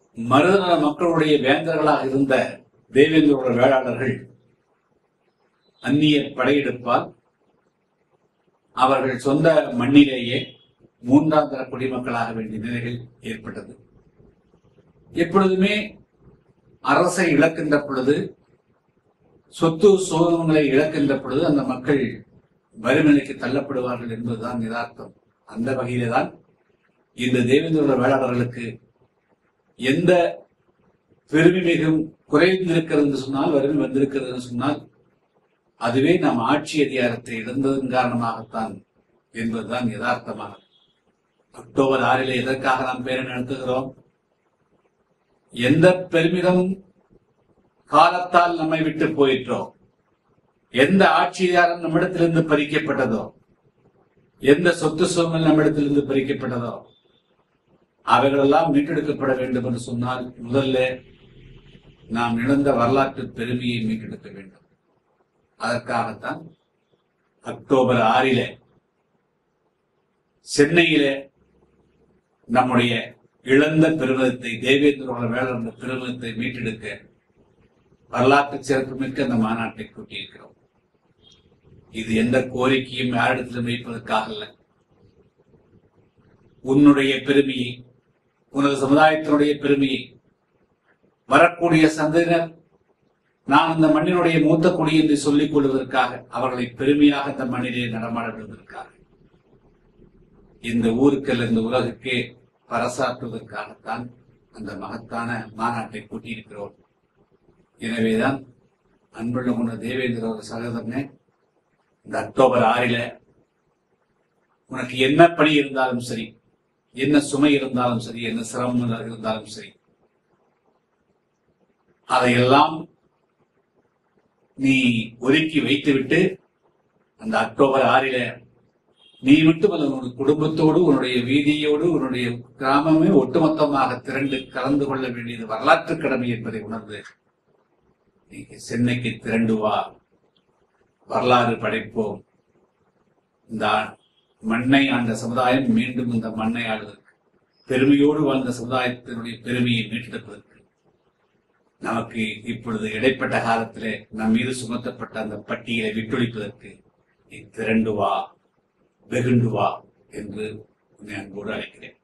மருதநல மக்களுடைய வேந்தர்களாக இருந்த தேவேந்திரோட வேளாளர்கள் அந்நிய படையெடுப்பால் அவர்கள் சொந்த மண்ணிலேயே மூன்றாம் தர குடிமக்களாக வேண்டிய நிலைகள் ஏற்பட்டது எப்பொழுதுமே அரசை இழக்கின்ற பொழுது சொத்து சோகங்களை இழக்கின்ற பொழுது அந்த மக்கள் வறுமைக்கு தள்ளப்படுவார்கள் என்பதுதான் யதார்த்தம் அந்த வகையிலே தான் இந்த தேவேந்திர வேளாளர்களுக்கு எந்த பெருமை மிகவும் குறைந்திருக்கிறது என்று சொன்னால் வறுமை வந்திருக்கிறது என்று சொன்னால் அதுவே நாம் ஆட்சி அதிகாரத்தை இழந்ததன் காரணமாகத்தான் என்பதுதான் யதார்த்தமானது அக்டோபர் ஆறிலே எதற்காக நாம் பேரை நடத்துகிறோம் எந்த பெருமிதமும் காலத்தால் நம்மை விட்டு போயிற்றோ எந்த ஆட்சி அதிகாரம் நம்மிடத்திலிருந்து பறிக்கப்பட்டதோ எந்த சொத்து சுகங்கள் நம்மிடத்திலிருந்து பறிக்கப்பட்டதோ அவைகளெல்லாம் மீட்டெடுக்கப்பட வேண்டும் என்று சொன்னால் முதல்ல நாம் இழந்த வரலாற்று பெருமையை மீட்டெடுக்க வேண்டும் அதற்காகத்தான் அக்டோபர் ஆறிலே சென்னையிலே நம்முடைய இழந்த பெருமிதத்தை தேவேந்திரோட வேலை என்ற பெருமிதத்தை மீட்டெடுக்க வரலாற்று சிறப்புமிக்க அந்த மாநாட்டை கூட்டியிருக்கிறோம் இது எந்த கோரிக்கையும் யாரிடத்திலும் வைப்பதற்காக அல்ல உன்னுடைய பெருமையை உனது சமுதாயத்தினுடைய பெருமையை வரக்கூடிய சந்ததியினர் நான் அந்த மண்ணினுடைய மூத்த குடி என்று சொல்லிக் கொள்வதற்காக அவர்களை பெருமையாக இந்த மண்ணிலே நடமாட விடுவதற்காக இந்த ஊருக்கல்ல இந்த உலகுக்கே பரசாற்றுவதற்காகத்தான் அந்த மகத்தான மாநாட்டை கூட்டியிருக்கிறோம் எனவேதான் அன்புள்ள முன்ன தேவேந்திர ஒரு சகோதரனே இந்த அக்டோபர் ஆறில உனக்கு என்ன பணி இருந்தாலும் சரி என்ன சுமை இருந்தாலும் சரி என்ன சிரமம் இருந்தாலும் சரி அதையெல்லாம் நீ ஒதுக்கி வைத்துவிட்டு அந்த அக்டோபர் ஆறில நீ மட்டுமல்ல உன்னுடைய குடும்பத்தோடு உன்னுடைய வீதியோடு உன்னுடைய கிராமமே ஒட்டுமொத்தமாக திரண்டு கலந்து கொள்ள வேண்டியது வரலாற்று கடமை என்பதை உணர்ந்து நீங்க சென்னைக்கு திரண்டு வா வரலாறு படைப்போம் இந்த மண்ணை ஆண்ட சமுதாயம் மீண்டும் இந்த மண்ணை ஆளுவதற்கு பெருமையோடு வாழ்ந்த சமுதாயத்தினுடைய பெருமையை மீட்டெடுப்பதற்கு நமக்கு இப்பொழுது இடைப்பட்ட காலத்திலே நம் மீது சுமத்தப்பட்ட அந்த பட்டியலை விட்டொழிப்பதற்கு நீ திரண்டு வா வெகுண்டு வா என்று உன்னை அன்போடு அழைக்கிறேன்